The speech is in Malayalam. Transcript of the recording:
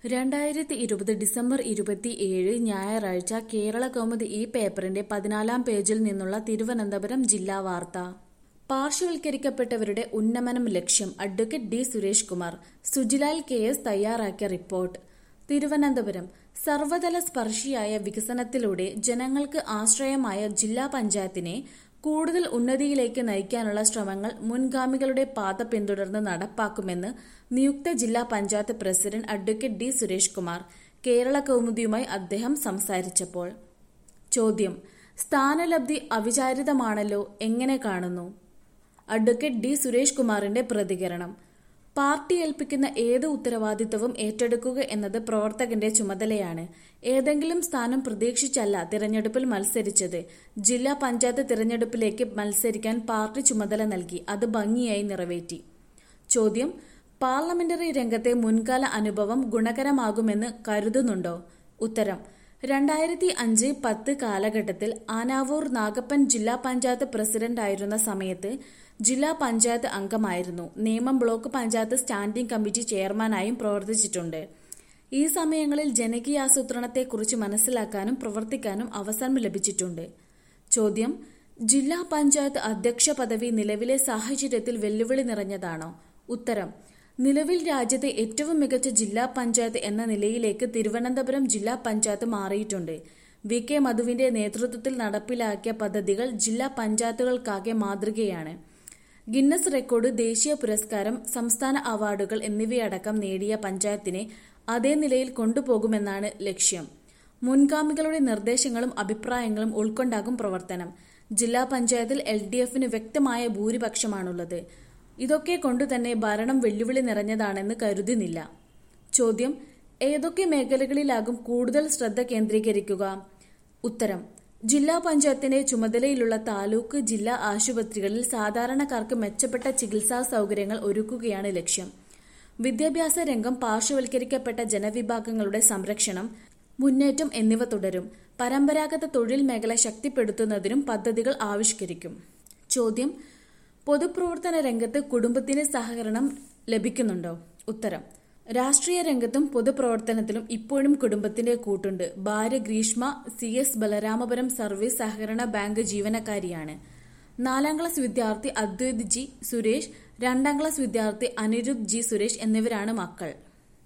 രണ്ടായിരത്തി ഇരുപത് ഡിസംബർ ഇരുപത്തിയേഴ് ഞായറാഴ്ച കേരള കൗമുദി ഈ പേപ്പറിന്റെ പതിനാലാം പേജിൽ നിന്നുള്ള തിരുവനന്തപുരം ജില്ലാ വാർത്ത പാർശ്വവൽക്കരിക്കപ്പെട്ടവരുടെ ഉന്നമനം ലക്ഷ്യം advocate D Suresh Kumar Sujilal K S തയ്യാറാക്കിയ റിപ്പോർട്ട് തിരുവനന്തപുരം സർവതല സ്പർശിയായ വികസനത്തിലൂടെ ജനങ്ങൾക്ക് ആശ്രയമായ ജില്ലാ പഞ്ചായത്തിനെ കൂടുതൽ ഉന്നതിയിലേക്ക് നയിക്കാനുള്ള ശ്രമങ്ങൾ മുൻഗാമികളുടെ പാത പിന്തുടർന്ന് നടപ്പാക്കുമെന്ന് നിയുക്ത ജില്ലാ panchayat president advocate D Suresh Kumar Kerala കൗമുദിയുമായി അദ്ദേഹം സംസാരിച്ചപ്പോൾ ചോദ്യം സ്ഥാനലബ്ധി അവിചാരിതമാണല്ലോ എങ്ങനെ കാണുന്നു അഡ്വക്കേറ്റ് ഡി സുരേഷ് കുമാറിന്റെ പ്രതികരണം പാർട്ടി ഏൽപ്പിക്കുന്ന ഏത് ഉത്തരവാദിത്തവും ഏറ്റെടുക്കുക എന്നത് പ്രവർത്തകന്റെ ചുമതലയാണ് ഏതെങ്കിലും സ്ഥാനം പ്രതീക്ഷിച്ചല്ല തിരഞ്ഞെടുപ്പിൽ മത്സരിച്ചത് ജില്ലാ പഞ്ചായത്ത് തിരഞ്ഞെടുപ്പിലേക്ക് മത്സരിക്കാൻ പാർട്ടി ചുമതല നൽകി അത് ഭംഗിയായി നിറവേറ്റി ചോദ്യം പാർലമെന്ററി രംഗത്തെ മുൻകാല അനുഭവം ഗുണകരമാകുമെന്ന് കരുതുന്നുണ്ടോ ഉത്തരം രണ്ടായിരത്തി അഞ്ച് പത്ത് കാലഘട്ടത്തിൽ ആനാവൂർ നാഗപ്പൻ ജില്ലാ പഞ്ചായത്ത് പ്രസിഡന്റായിരുന്ന സമയത്ത് ജില്ലാ പഞ്ചായത്ത് അംഗമായിരുന്നു Nemom block panchayat standing committee ചെയർമാനായും പ്രവർത്തിച്ചിട്ടുണ്ട് ഈ സമയങ്ങളിൽ ജനകീയാസൂത്രണത്തെക്കുറിച്ച് മനസ്സിലാക്കാനും പ്രവർത്തിക്കാനും അവസരം ലഭിച്ചിട്ടുണ്ട് ചോദ്യം ജില്ലാ പഞ്ചായത്ത് അധ്യക്ഷ പദവി നിലവിലെ സാഹചര്യത്തിൽ വെല്ലുവിളി നിറഞ്ഞതാണോ ഉത്തരം നിലവിൽ രാജ്യത്തെ ഏറ്റവും മികച്ച ജില്ലാ പഞ്ചായത്ത് എന്ന നിലയിലേക്ക് തിരുവനന്തപുരം ജില്ലാ പഞ്ചായത്ത് മാറിയിട്ടുണ്ട് വി കെ മധുവിന്റെ നേതൃത്വത്തിൽ നടപ്പിലാക്കിയ പദ്ധതികൾ ജില്ലാ പഞ്ചായത്തുകൾക്കാകെ മാതൃകയാണ് ഗിന്നസ് റെക്കോർഡ് ദേശീയ പുരസ്കാരം സംസ്ഥാന അവാർഡുകൾ എന്നിവയടക്കം നേടിയ പഞ്ചായത്തിനെ അതേ നിലയിൽ കൊണ്ടുപോകുമെന്നാണ് ലക്ഷ്യം മുൻഗാമികളുടെ നിർദ്ദേശങ്ങളും അഭിപ്രായങ്ങളും ഉൾക്കൊണ്ടാകും പ്രവർത്തനം ജില്ലാ പഞ്ചായത്തിൽ എൽ ഡി എഫിന് വ്യക്തമായ ഭൂരിപക്ഷമാണുള്ളത് ഇതൊക്കെ കൊണ്ടുതന്നെ ഭരണം വെല്ലുവിളി നിറഞ്ഞതാണെന്ന് കരുതുന്നില്ല ചോദ്യം ഏതൊക്കെ മേഖലകളിലാകും കൂടുതൽ ശ്രദ്ധ കേന്ദ്രീകരിക്കുക ഉത്തരം ജില്ലാ പഞ്ചായത്തിന്റെ ചുമതലയിലുള്ള താലൂക്ക് ജില്ലാ ആശുപത്രികളിൽ സാധാരണക്കാർക്ക് മെച്ചപ്പെട്ട ചികിത്സാ സൗകര്യങ്ങൾ ഒരുക്കുകയാണ് ലക്ഷ്യം വിദ്യാഭ്യാസ രംഗം പാർശ്വവൽക്കരിക്കപ്പെട്ട ജനവിഭാഗങ്ങളുടെ സംരക്ഷണം മുന്നേറ്റം എന്നിവ തുടരും പരമ്പരാഗത തൊഴിൽ മേഖല ശക്തിപ്പെടുത്തുന്നതിനും പദ്ധതികൾ ആവിഷ്കരിക്കും ചോദ്യം പൊതുപ്രവർത്തന രംഗത്ത് കുടുംബത്തിന് സഹകരണം ലഭിക്കുന്നുണ്ടോ ഉത്തരം രാഷ്ട്രീയ രംഗത്തും പൊതുപ്രവർത്തനത്തിലും ഇപ്പോഴും കുടുംബത്തിന്റെ കൂട്ടുണ്ട് ഭാര്യ Greeshma C S Balaramapuram service സഹകരണ ബാങ്ക് ജീവനക്കാരിയാണ് നാലാം ക്ലാസ് വിദ്യാർത്ഥി അദ്വൈത് ജി സുരേഷ് രണ്ടാം ക്ലാസ് വിദ്യാർത്ഥി അനിരുദ്ധ് ജി സുരേഷ് എന്നിവരാണ് മക്കൾ